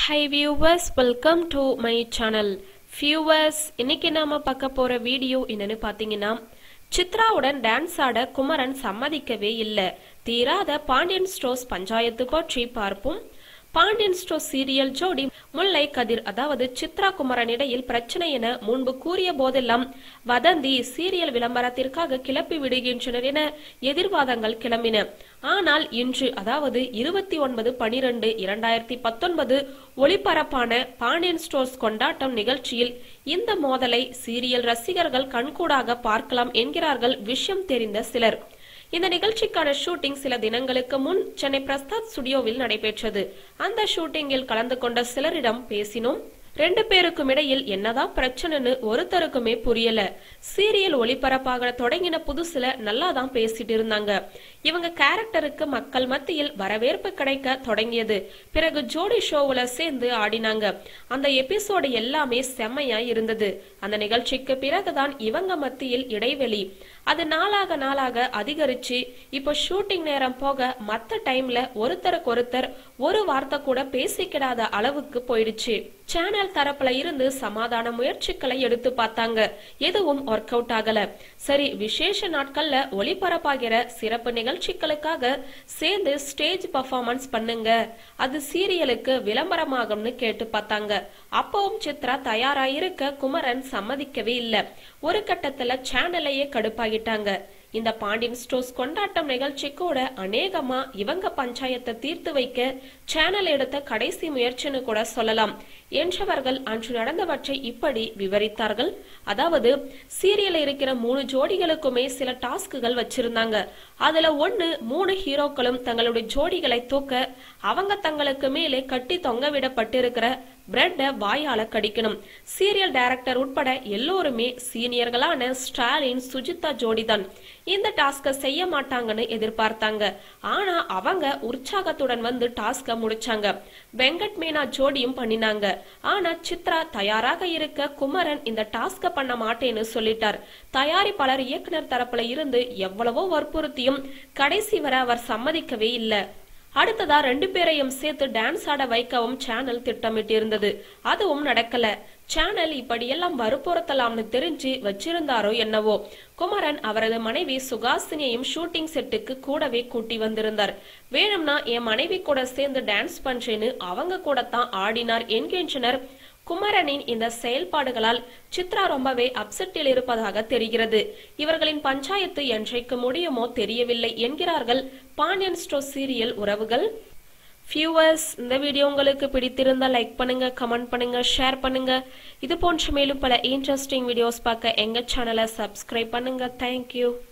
high viewers welcome to my channel viewers இன்னைக்கு நாம பார்க்க போற வீடியோ என்னன்னு பாத்தீங்கன்னா சித்ராவுடன் டான்ஸ் ஆட குமரன் சம்மதிக்கவே இல்ல தீராத பாண்டியன் ஸ்டோர்ஸ் பஞ்சாயத்து பற்றி பார்ப்போம் பாண்டியன் ஸ்டோர் சீரியல் ஜோடி முல்லை கதிர் அதாவது சித்ரா குமரன் இடையில் பிரச்சனை என முன்பு கூறிய போதெல்லாம் வதந்தி சீரியல் விளம்பரத்திற்காக கிளப்பி விடுகின்றனர் என எதிர்வாதங்கள் கிளம்பின ஆனால் இன்று அதாவது இருபத்தி ஒன்பது பனிரெண்டு இரண்டாயிரத்தி பத்தொன்பது ஒளிபரப்பான பாண்டியன் ஸ்டோர்ஸ் கொண்டாட்டம் நிகழ்ச்சியில் இந்த மோதலை சீரியல் ரசிகர்கள் கண்கூடாக பார்க்கலாம் என்கிறார்கள் விஷயம் தெரிந்த சிலர் இந்த நிகழ்ச்சிக்கான ஷூட்டிங் சில தினங்களுக்கு முன் சென்னை பிரஸ்தாத் ஸ்டுடியோவில் நடைபெற்றது அந்த ஷூட்டிங்கில் கலந்து கொண்ட சிலரிடம் பேசினோம் ரெண்டு பேருக்கும் இடையில் என்னதான் பிரச்சனைன்னு ஒருத்தருக்குமே புரியல சீரியல் ஒளிபரப்பாக தொடங்கின புதுசுல நல்லா தான் பேசிட்டு இருந்தாங்க இவங்க கேரக்டருக்கு மக்கள் மத்தியில் வரவேற்பு கிடைக்க தொடங்கியது பிறகு ஜோடி ஷோவுல சேர்ந்து ஆடினாங்க அந்த எபிசோடு எல்லாமே செம்மையா இருந்தது அந்த நிகழ்ச்சிக்கு பிறகுதான் இவங்க மத்தியில் இடைவெளி அது நாளாக நாளாக அதிகரிச்சு இப்போ ஷூட்டிங் நேரம் போக மத்த டைம்ல ஒருத்தருக்கு ஒருத்தர் ஒரு வார்த்தை கூட பேசிக்கிடாத அளவுக்கு போயிடுச்சு சேனல் தரப்புல இருந்து சமாதான முயற்சிகளை எடுத்து பார்த்தாங்க எதுவும் ஒர்க் அவுட் ஆகல சரி விசேஷ நாட்கள்ல ஒளிபரப்பாகிற சிறப்பு நிகழ்ச்சிகளுக்காக சேர்ந்து ஸ்டேஜ் பர்ஃபார்மன்ஸ் பண்ணுங்க அது சீரியலுக்கு விளம்பரமாகும்னு கேட்டு பார்த்தாங்க அப்பவும் சித்ரா தயாராயிருக்க குமரன் சம்மதிக்கவே இல்ல ஒரு கட்டத்துல சேனலையே கடுப்பாகிட்டாங்க இந்த பாண்டியன் ஸ்டோர்ஸ் கொண்டாட்டம் நிகழ்ச்சி கூட அநேகமா இவங்க பஞ்சாயத்தை தீர்த்து வைக்க சேனல் எடுத்த கடைசி முயற்சின்னு கூட சொல்லலாம் என்றவர்கள் அன்று நடந்தவற்றை இப்படி விவரித்தார்கள் அதாவது சீரியல் இருக்கிற மூணு ஜோடிகளுக்குமே சில டாஸ்குகள் வச்சிருந்தாங்க அதுல ஒண்ணு மூணு ஹீரோக்களும் தங்களுடைய ஜோடிகளை தூக்க அவங்க தங்களுக்கு மேலே கட்டி தொங்க விடப்பட்டிருக்கிற பிரெட்டை வாயால கடிக்கணும் சீரியல் டைரக்டர் உட்பட எல்லோருமே சீனியர்களான ஸ்டாலின் சுஜிதா ஜோடிதான் இந்த டாஸ்க செய்ய மாட்டாங்கன்னு எதிர்பார்த்தாங்க ஆனா அவங்க உற்சாகத்துடன் வந்து டாஸ்க முடிச்சாங்க வெங்கட் மேனா ஜோடியும் பண்ணினாங்க ஆனா சித்ரா தயாராக இருக்க குமரன் இந்த டாஸ்க பண்ண மாட்டேன்னு சொல்லிட்டார் தயாரிப்பாளர் இயக்குனர் தரப்புல இருந்து எவ்வளவோ வற்புறுத்தியும் கடைசி வரை அவர் சம்மதிக்கவே இல்லை அடுத்ததா ரெண்டு பேரையும் சேர்த்து டான்ஸ் ஆட வைக்கவும் சேனல் திட்டமிட்டு இருந்தது அதுவும் நடக்கல சேனல் இப்படியெல்லாம் வற்புறுத்தலாம்னு தெரிஞ்சு வச்சிருந்தாரோ என்னவோ குமரன் அவரது மனைவி சுகாசினியையும் ஷூட்டிங் செட்டுக்கு கூடவே கூட்டி வந்திருந்தார் வேணும்னா என் மனைவி கூட சேர்ந்து டான்ஸ் பண்றேன்னு அவங்க கூட தான் ஆடினார் என்கின்றனர் குமரனின் இந்த செயல்பாடுகளால் சித்ரா ரொம்பவே அப்செட்டில் இருப்பதாக தெரிகிறது இவர்களின் பஞ்சாயத்து என்றைக்கு முடியுமோ தெரியவில்லை என்கிறார்கள் பாண்டியன் ஸ்டோர் சீரியல் உறவுகள் வியூவர்ஸ் இந்த வீடியோ உங்களுக்கு பிடித்திருந்தால் லைக் பண்ணுங்க கமெண்ட் பண்ணுங்க ஷேர் பண்ணுங்க இது போன்ற மேலும் பல இன்ட்ரெஸ்டிங் வீடியோஸ் பார்க்க எங்க சேனலை சப்ஸ்கிரைப் பண்ணுங்க தேங்க்யூ